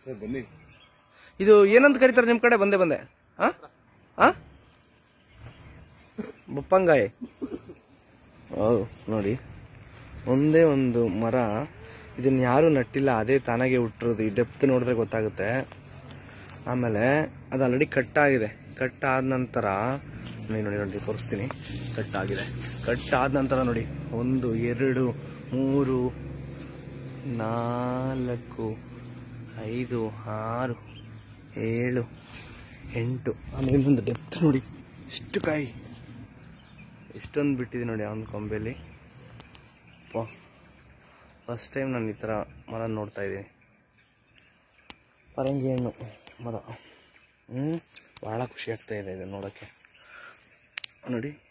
sir ಬನ್ನಿ ಇದು ಏನಂತ ಕರೀತಾರೆ ನಿಮ್ ಕಡೆ ಬಂದೆ ಬಂದೆ ಆ ಆ ಬಪ್ಪಂಗಾಯಿ ಹೌದು ನೋಡಿ ಒಂದೇ ಒಂದು ಮರ ಇದನ್ನ ಯಾರು ನಟ್ಟಿಲ್ಲ ಅದೇ ತಾನಾಗೆ ಹುಟ್ಟಿರೋದು ಈ ಡೆಪ್ತ್ ನೋಡಿದ್ರೆ ಗೊತ್ತಾಗುತ್ತೆ ಆಮೇಲೆ ಅದು ಆಲ್ರೆಡಿ ಕಟ್ ಆಗಿದೆ ಕಟ್ ಆದ ನಂತರ ನೋಡಿ ನೋಡಿ ನೋಡಿ ತೋರಿಸ್ತೀನಿ ಕಟ್ ಆಗಿದೆ ಕಟ್ ಆದ ನಂತರ ನೋಡಿ ಒಂದು ಎರಡು ಮೂರು ನಾಲ್ಕು ಐದು ಆರು ಏಳು ಎಂಟು ಆಮೇಲೆ ಇನ್ನೊಂದು ಡೆಪ್ತ್ ನೋಡಿ ಇಷ್ಟು ಕಾಯಿ ಎಷ್ಟೊಂದು ಬಿಟ್ಟಿದೆ ನೋಡಿ ಅವನ ಕೊಂಬೆಲಿ ಫಸ್ಟ್ ಟೈಮ್ ನಾನು ಈ ಥರ ಮರ ನೋಡ್ತಾ ಇದ್ದೀನಿ ಪರಂಗಿ ಹಣ್ಣು ಮರ ಹ್ಞೂ ಭಾಳ ಖುಷಿ ಆಗ್ತಾ ಇದೆ ಇದು ನೋಡೋಕ್ಕೆ ನೋಡಿ